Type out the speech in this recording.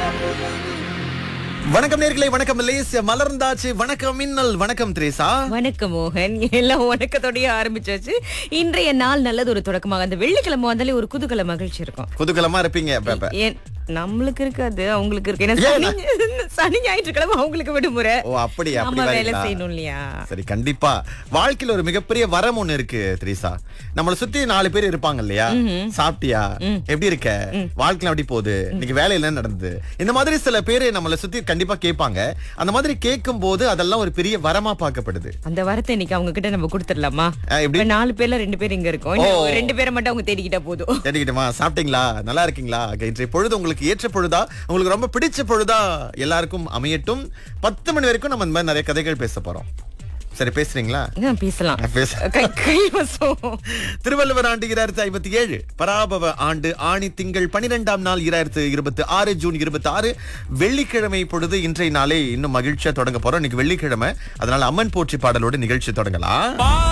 வணக்கம் நேர்களை வணக்கம் மலேசியா மலர்ந்தாச்சு வணக்கம் மின்னல் வணக்கம் திரேசா வணக்கம் மோகன் எல்லாம் வணக்கத்தோடய ஆரம்பிச்சாச்சு இன்றைய நாள் நல்லது ஒரு தொடக்கமாக அந்த வெள்ளிக்கிழமை வந்தாலே ஒரு குதூகல மகிழ்ச்சி இருக்கும் குதூகலமா இருப்பீங்க அப்ப, அப்ப. ஏன் நம்மளுக்கு இருக்காது அவங்களுக்கு இருக்கு ஏன்னா சனி சனி ஞாயிற்றுக்கிழமை அவங்களுக்கு விடுமுறை ஓ அப்படி அப்படி நம்ம வேலை வரீங்களா? செய்யணும் இல்லையா சரி கண்டிப்பா வாழ்க்கையில ஒரு மிகப்பெரிய வரம் ஒண்ணு இருக்கு திரேசா நம்மள சுத்தி நாலு பேர் இருப்பாங்க இல்லையா சாப்பிட்டியா எப்படி இருக்க வாழ்க்கையில எப்படி போகுது இன்னைக்கு வேலையில என்ன நடந்தது இந்த மாதிரி சில பேரு நம்மள சுத்தி கண்டிப்பா கேட்பாங்க அந்த மாதிரி கேட்கும் போது அதெல்லாம் ஒரு பெரிய வரமா பார்க்கப்படுது அந்த வரத்தை இன்னைக்கு அவங்க கிட்ட நம்ம கொடுத்துடலாமா அஹ், எப்படி இப்ப நாலு பேர்ல ரெண்டு பேர் இங்க இருக்கோம் இன்னும் ஒரு ரெண்டு பேரை மட்டும் அவங்க தேடிக்கிட்டா போதும் தேடிக்கிட்டுமா சாப்பிட்டீங்களா நல்லா இருக்கீங்களா இன்றைய பொழுது உங்களுக்கு ஏற்ற பொழுதா உங்களுக்கு ரொம்ப பிடிச்ச பொழுதா எல்லாருக்கும் அமையட்டும் பத்து மணி வரைக்கும் நம்ம இந்த மாதிரி நிறைய கதைகள் பேச போறோம் சரி பேசுறீங்களா ஆ, பேசலாம் பேச கை கைவசம் திருவள்ளுவர் ஆண்டு இராயிரத்தி ஐம்பத்தி ஏழு பராபவ ஆண்டு ஆணி திங்கள் பனிரெண்டாம் நாள் இராயிரத்து இருபத்தி ஆறு ஜூன் இருபத்தி ஆறு வெள்ளிக்கிழமை பொழுது இன்றைய நாளே இன்னும் மகிழ்ச்சியா தொடங்க போறோம் இன்னைக்கு வெள்ளிக்கிழமை அதனால அம்மன் போற்றி பாடலோடு நிகழ்ச்சி தொடங்கலாம்